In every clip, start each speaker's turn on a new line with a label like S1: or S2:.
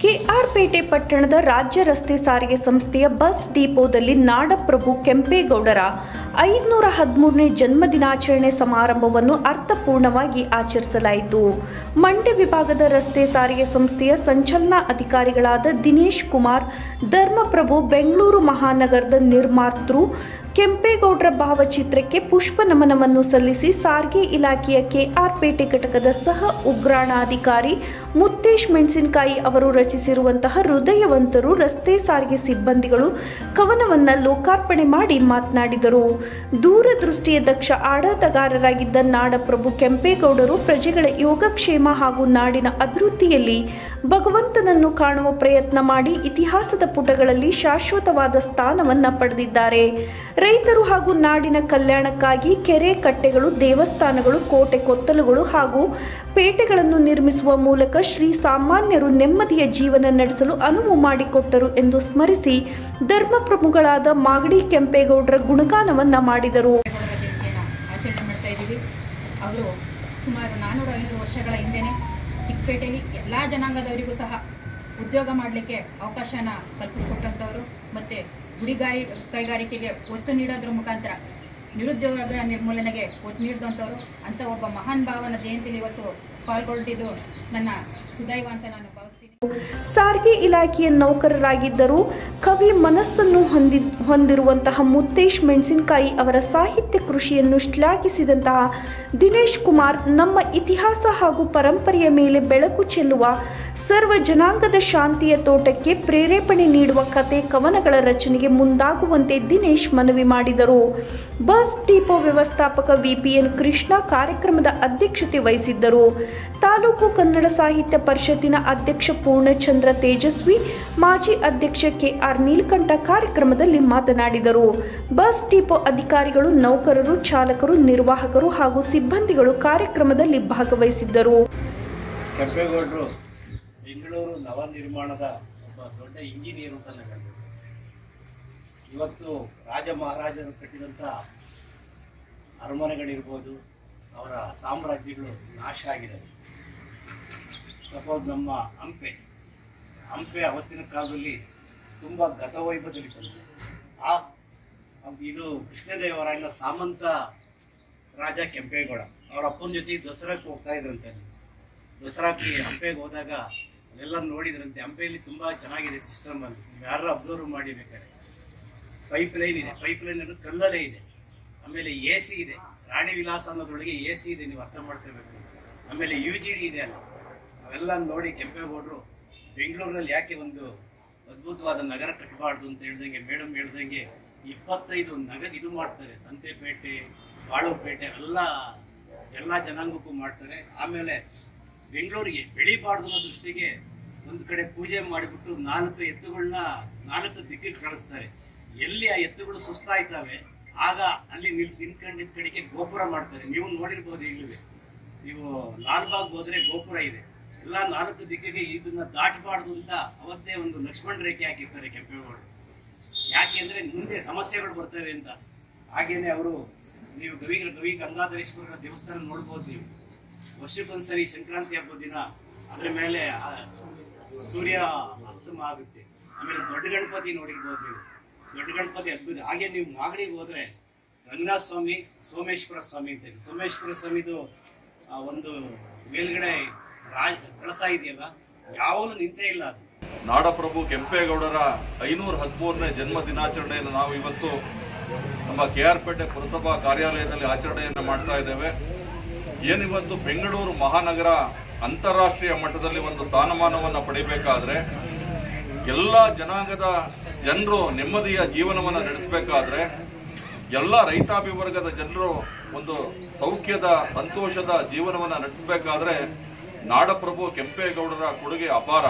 S1: ಕೆಆರ್ಪೇಟೆ ಪಟ್ಟಣದ ರಾಜ್ಯ ರಸ್ತೆ ಸಾರಿಗೆ ಸಂಸ್ಥೆಯ ಬಸ್ ಡಿಪೋದಲ್ಲಿ ನಾಡಪ್ರಭು ಕೆಂಪೇಗೌಡರ ಐದುನೂರ ಹದಿಮೂರನೇ ಜನ್ಮದಿನಾಚರಣೆ ಸಮಾರಂಭವನ್ನು ಅರ್ಥಪೂರ್ಣವಾಗಿ ಆಚರಿಸಲಾಯಿತು ಮಂಡ್ಯ ವಿಭಾಗದ ರಸ್ತೆ ಸಾರಿಗೆ ಸಂಸ್ಥೆಯ ಸಂಚಲನಾ ಅಧಿಕಾರಿಗಳಾದ ದಿನೇಶ್ ಕುಮಾರ್ ಧರ್ಮಪ್ರಭು ಬೆಂಗಳೂರು ಮಹಾನಗರದ ನಿರ್ಮಾತೃ ಕೆಂಪೇಗೌಡರ ಭಾವಚಿತ್ರಕ್ಕೆ ಪುಷ್ಪ ನಮನವನ್ನು ಸಲ್ಲಿಸಿ ಸಾರಿಗೆ ಇಲಾಖೆಯ ಕೆಆರ್ಪೇಟೆ ಘಟಕದ ಸಹ ಉಗ್ರಾಣಾಧಿಕಾರಿ ಮುತ್ತೇಶ್ ಮೆಣಸಿನಕಾಯಿ ಅವರು ರಚಿಸಿರುವಂತಹ ಹೃದಯವಂತರು ರಸ್ತೆ ಸಾರಿಗೆ ಸಿಬ್ಬಂದಿಗಳು ಕವನವನ್ನು ಲೋಕಾರ್ಪಣೆ ಮಾಡಿ ಮಾತನಾಡಿದರು ದೂರದೃಷ್ಟಿಯ ದಕ್ಷ ಆಡಳಿತಗಾರರಾಗಿದ್ದ ನಾಡಪ್ರಭು ಕೆಂಪೇಗೌಡರು ಪ್ರಜೆಗಳ ಯೋಗಕ್ಷೇಮ ಹಾಗೂ ನಾಡಿನ ಅಭಿವೃದ್ಧಿಯಲ್ಲಿ ಭಗವಂತನನ್ನು ಕಾಣುವ ಪ್ರಯತ್ನ ಮಾಡಿ ಇತಿಹಾಸದ ಪುಟಗಳಲ್ಲಿ ಶಾಶ್ವತವಾದ ಸ್ಥಾನವನ್ನು ಪಡೆದಿದ್ದಾರೆ ರೈತರು ಹಾಗೂ ನಾಡಿನ ಕಲ್ಯಾಣಕ್ಕಾಗಿ ಕೆರೆ ಕಟ್ಟೆಗಳು ದೇವಸ್ಥಾನಗಳು ಕೋಟೆ ಕೊತ್ತಲುಗಳು ಹಾಗೂ ಪೇಟೆಗಳನ್ನು ನಿರ್ಮಿಸುವ ಮೂಲಕ ಶ್ರೀ ಸಾಮಾನ್ಯರು ನೆಮ್ಮದಿಯ ಜೀವನ ನಡೆಸಲು ಅನುವು ಮಾಡಿಕೊಟ್ಟರು ಎಂದು ಸ್ಮರಿಸಿ ಧರ್ಮಪ್ರಭುಗಳಾದ ಮಾಗಡಿ ಕೆಂಪೇಗೌಡರ ಗುಣಗಾನವನ್ನ ಮಾಡಿದರು
S2: ಗೌಡರ ಜಯಂತಿಯನ್ನು ಆಚರಣೆ ಮಾಡ್ತಾ ಇದ್ದೀವಿ ಅವರು ಸುಮಾರು ನಾನ್ನೂರು ಐನೂರು ವರ್ಷಗಳ ಹಿಂದೆನೇ ಚಿಕ್ಕಪೇಟೆಯಲ್ಲಿ ಎಲ್ಲ ಜನಾಂಗದವರಿಗೂ ಸಹ ಉದ್ಯೋಗ ಮಾಡಲಿಕ್ಕೆ ಅವಕಾಶನ ಕಲ್ಪಿಸ್ಕೊಟ್ಟಂಥವ್ರು ಮತ್ತು ಗುಡಿಗಾಯಿ ಕೈಗಾರಿಕೆಗೆ ಒತ್ತು ನೀಡೋದ್ರ ಮುಖಾಂತರ ನಿರುದ್ಯೋಗ ನಿರ್ಮೂಲನೆಗೆ ಒತ್ತು ನೀಡಿದಂಥವ್ರು ಅಂಥ ಒಬ್ಬ ಮಹಾನ್ ಭಾವನ ಜಯಂತಿಲಿ ಇವತ್ತು ಪಾಲ್ಗೊಂಡಿದ್ದು ನನ್ನ ಸುದೈವ ಅಂತ ನಾನು ಭಾವಿಸ್ತೀನಿ
S1: ಸಾರಿಗೆ ಇಲಾಖೆಯ ನೌಕರರಾಗಿದ್ದರೂ ಕವಿ ಮನಸ್ಸನ್ನು ಹೊಂದಿ ಹೊಂದಿರುವಂತಹ ಮುತ್ತೇಶ್ ಮೆಣಸಿನಕಾಯಿ ಅವರ ಸಾಹಿತ್ಯ ಕೃಷಿಯನ್ನು ಶ್ಲಾಘಿಸಿದಂತಹ ದಿನೇಶ್ ಕುಮಾರ್ ನಮ್ಮ ಇತಿಹಾಸ ಹಾಗೂ ಪರಂಪರೆಯ ಮೇಲೆ ಬೆಳಕು ಚೆಲ್ಲುವ ಸರ್ವ ಜನಾಂಗದ ಶಾಂತಿಯ ತೋಟಕ್ಕೆ ಪ್ರೇರೇಪಣೆ ನೀಡುವ ಕತೆ ಕವನಗಳ ರಚನೆಗೆ ಮುಂದಾಗುವಂತೆ ದಿನೇಶ್ ಮನವಿ ಮಾಡಿದರು ಬಸ್ ಡಿಪೋ ವ್ಯವಸ್ಥಾಪಕ ವಿಪಿಎನ್ ಕೃಷ್ಣ ಕಾರ್ಯಕ್ರಮದ ಅಧ್ಯಕ್ಷತೆ ವಹಿಸಿದ್ದರು ತಾಲೂಕು ಕನ್ನಡ ಸಾಹಿತ್ಯ ಪರಿಷತ್ತಿನ ಅಧ್ಯಕ್ಷ ಪೂರ್ಣಚಂದ್ರ ತೇಜಸ್ವಿ ಮಾಜಿ ಅಧ್ಯಕ್ಷ ಕೆಆರ್ ನೀಲಕಂಠ ಕಾರ್ಯಕ್ರಮದಲ್ಲಿ ಮಾತನಾಡಿದರು ಬಸ್ ಡಿಪೋ ಅಧಿಕಾರಿಗಳು ನೌಕರರು ಚಾಲಕರು ನಿರ್ವಾಹಕರು ಹಾಗೂ ಸಿಬ್ಬಂದಿಗಳು ಕಾರ್ಯಕ್ರಮದಲ್ಲಿ ಭಾಗವಹಿಸಿದ್ದರು
S3: ಕೆಂಪೇಗೌಡರು ಬೆಂಗಳೂರು ನವನಿರ್ಮಾಣದ ಒಬ್ಬ ದೊಡ್ಡ ಇಂಜಿನಿಯರ್ ಅಂತ ನಾವು ಹೇಳ್ಬೋದು ಇವತ್ತು ರಾಜ ಮಹಾರಾಜರು ಕಟ್ಟಿದಂಥ ಅರಮನೆಗಳಿರ್ಬೋದು ಅವರ ಸಾಮ್ರಾಜ್ಯಗಳು ನಾಶ ಆಗಿದೆ ಸಪೋಸ್ ನಮ್ಮ ಹಂಪೆ ಹಂಪೆ ಅವತ್ತಿನ ಕಾಲದಲ್ಲಿ ತುಂಬ ಗತವೈಭವದಲ್ಲಿ ಬಂತು ಆ ಇದು ಕೃಷ್ಣದೇವರಾಯನ ಸಾಮಂತ ರಾಜ ಕೆಂಪೇಗೌಡ ಅವ್ರ ಅಪ್ಪನ ಜೊತೆ ದಸರಾಕ್ಕೆ ಹೋಗ್ತಾ ಇದ್ರಂತೆ ದಸರಾಕ್ಕೆ ಹಂಪೆಗೆ ಹೋದಾಗ ಅವೆಲ್ಲ ನೋಡಿದ್ರಂತೆ ಹಂಪೆಯಲ್ಲಿ ತುಂಬಾ ಚೆನ್ನಾಗಿದೆ ಸಿಸ್ಟಮ್ ಅಲ್ಲಿ ನೀವು ಯಾರು ಅಬ್ಸರ್ವ್ ಮಾಡಿ ಬೇಕಾದ್ರೆ ಪೈಪ್ ಲೈನ್ ಇದೆ ಪೈಪ್ ಲೈನ್ ಅನ್ನೋದು ಕಲ್ಲಲ್ಲೇ ಇದೆ ಆಮೇಲೆ ಎ ಸಿ ಇದೆ ರಾಣಿ ವಿಲಾಸ ಅನ್ನೋದ್ರೊಳಗೆ ಎ ಸಿ ಇದೆ ನೀವು ಅರ್ಥ ಮಾಡ್ಕೋಬೇಕು ಆಮೇಲೆ ಯು ಜಿ ಡಿ ಇದೆ ಅಲ್ಲಿ ಅವೆಲ್ಲ ನೋಡಿ ಕೆಂಪೇಗೌಡರು ಬೆಂಗಳೂರಲ್ಲಿ ಯಾಕೆ ಒಂದು ಅದ್ಭುತವಾದ ನಗರ ಕಟ್ಟಬಾರ್ದು ಅಂತ ಹೇಳ್ದಂಗೆ ಮೇಡಮ್ ಹೇಳ್ದಂಗೆ ಇಪ್ಪತ್ತೈದು ನಗರ ಇದು ಮಾಡ್ತಾರೆ ಸಂತೆಪೇಟೆ ಬಾಳೂರ್ಪೇಟೆ ಎಲ್ಲ ಎಲ್ಲ ಜನಾಂಗಕ್ಕೂ ಮಾಡ್ತಾರೆ ಆಮೇಲೆ ಬೆಂಗಳೂರಿಗೆ ಬೆಳಿಬಾರ್ದು ಅನ್ನೋ ದೃಷ್ಟಿಗೆ ಒಂದು ಕಡೆ ಪೂಜೆ ಮಾಡಿಬಿಟ್ಟು ನಾಲ್ಕು ಎತ್ತುಗಳನ್ನ ನಾಲ್ಕು ದಿಕ್ಕಿಗೆ ಕಳಿಸ್ತಾರೆ ಎಲ್ಲಿ ಆ ಎತ್ತುಗಳು ಸುಸ್ತಾಯ್ತವೆ ಆಗ ಅಲ್ಲಿ ನಿಲ್ ನಿಂತ್ಕೊಂಡಿದ್ದ ಕಡೆಗೆ ಗೋಪುರ ಮಾಡ್ತಾರೆ ನೀವು ನೋಡಿರ್ಬೋದು ಈಗಲೂ ನೀವು ಲಾಲ್ಬಾಗ್ ಹೋದ್ರೆ ಗೋಪುರ ಇದೆ ಎಲ್ಲ ನಾಲ್ಕು ದಿಕ್ಕಿಗೆ ಇದನ್ನ ದಾಟಬಾರ್ದು ಅಂತ ಅವತ್ತೇ ಒಂದು ಲಕ್ಷ್ಮಣ ರೇಖೆ ಹಾಕಿರ್ತಾರೆ ಕೆಂಪೇಗೌಡರು ಯಾಕೆ ಅಂದ್ರೆ ಮುಂದೆ ಸಮಸ್ಯೆಗಳು ಬರ್ತವೆ ಅಂತ ಹಾಗೇನೆ ಅವರು ನೀವು ಗವಿ ಗವಿ ಗಂಗಾಧರೇಶ್ವರನ ದೇವಸ್ಥಾನ ನೋಡ್ಬೋದು ನೀವು ವರ್ಷಕ್ಕೊಂದ್ಸರಿ ಸಂಕ್ರಾಂತಿ ಹಬ್ಬದ ದಿನ ಅದ್ರ ಮೇಲೆ ಆ ಸೂರ್ಯ ಅಸ್ತಮ ಆಗುತ್ತೆ ಆಮೇಲೆ ದೊಡ್ಡ ಗಣಪತಿ ನೋಡಿರ್ಬೋದು ನೀವು ದೊಡ್ಡ ಗಣಪತಿ ಅದ್ಭುತ ಹಾಗೆ ನೀವು ಮಾಗಡಿಗೆ ಹೋದ್ರೆ ರಂಗನಾಥ ಸ್ವಾಮಿ ಸೋಮೇಶ್ವರ ಸ್ವಾಮಿ ಅಂತ ಇದೆ ಸೋಮೇಶ್ವರ ಸ್ವಾಮಿದು ಆ ಒಂದು ಮೇಲ್ಗಡೆ ರಾಜ ಕಳಸ ಇದೆಯಲ್ಲ ಯಾವಾಗಲೂ ನಿಂತೇ ಇಲ್ಲ ಅದು
S4: ನಾಡಪ್ರಭು ಕೆಂಪೇಗೌಡರ ಐನೂರ ಹದಿಮೂರನೇ ಜನ್ಮ ದಿನಾಚರಣೆಯನ್ನು ನಾವು ಇವತ್ತು ನಮ್ಮ ಕೆ ಆರ್ ಪೇಟೆ ಪುರಸಭಾ ಕಾರ್ಯಾಲಯದಲ್ಲಿ ಆಚರಣೆಯನ್ನು ಮಾಡ್ತಾ ಇದ್ದೇವೆ ಏನಿವತ್ತು ಬೆಂಗಳೂರು ಮಹಾನಗರ ಅಂತಾರಾಷ್ಟ್ರೀಯ ಮಟ್ಟದಲ್ಲಿ ಒಂದು ಸ್ಥಾನಮಾನವನ್ನು ಪಡಿಬೇಕಾದ್ರೆ ಎಲ್ಲ ಜನಾಂಗದ ಜನರು ನೆಮ್ಮದಿಯ ಜೀವನವನ್ನು ನಡೆಸಬೇಕಾದ್ರೆ ಎಲ್ಲ ರೈತಾಪಿ ವರ್ಗದ ಜನರು ಒಂದು ಸೌಖ್ಯದ ಸಂತೋಷದ ಜೀವನವನ್ನು ನಡೆಸಬೇಕಾದ್ರೆ ನಾಡಪ್ರಭು ಕೆಂಪೇಗೌಡರ ಕೊಡುಗೆ ಅಪಾರ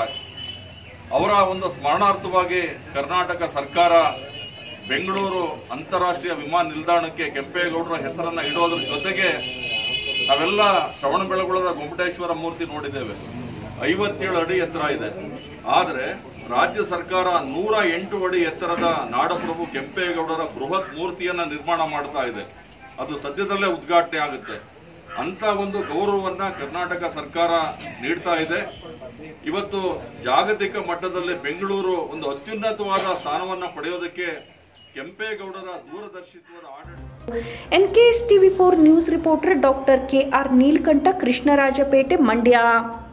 S4: ಅವರ ಒಂದು ಸ್ಮರಣಾರ್ಥವಾಗಿ ಕರ್ನಾಟಕ ಸರ್ಕಾರ ಬೆಂಗಳೂರು ಅಂತಾರಾಷ್ಟ್ರೀಯ ವಿಮಾನ ನಿಲ್ದಾಣಕ್ಕೆ ಕೆಂಪೇಗೌಡರ ಹೆಸರನ್ನ ಇಡೋದ್ರ ಜೊತೆಗೆ ನಾವೆಲ್ಲ ಶ್ರವಣ ಬೆಳಗೊಳದ ಗೊಮ್ಮಟೇಶ್ವರ ಮೂರ್ತಿ ನೋಡಿದ್ದೇವೆ ಐವತ್ತೇಳು ಅಡಿ ಎತ್ತರ ಇದೆ ಆದರೆ ರಾಜ್ಯ ಸರ್ಕಾರ ನೂರ ಎಂಟು ಅಡಿ ಎತ್ತರದ ನಾಡಪ್ರಭು ಕೆಂಪೇಗೌಡರ ಬೃಹತ್ ಮೂರ್ತಿಯನ್ನ ನಿರ್ಮಾಣ ಮಾಡ್ತಾ ಇದೆ ಅದು ಸದ್ಯದಲ್ಲೇ ಉದ್ಘಾಟನೆ ಆಗುತ್ತೆ ಅಂತ ಒಂದು ಗೌರವವನ್ನ ಕರ್ನಾಟಕ ಸರ್ಕಾರ ನೀಡ್ತಾ ಇದೆ ಇವತ್ತು ಜಾಗತಿಕ ಮಟ್ಟದಲ್ಲಿ ಬೆಂಗಳೂರು ಒಂದು ಅತ್ಯುನ್ನತವಾದ ಸ್ಥಾನವನ್ನ ಪಡೆಯೋದಕ್ಕೆ ಕೆಂಪೇಗೌಡರ ದೂರದರ್ಶಿತ್ವದ ಆಡಳಿತ
S1: NKS TV four news reporter doctor KR Neelkantha Krishnarajapete Mandya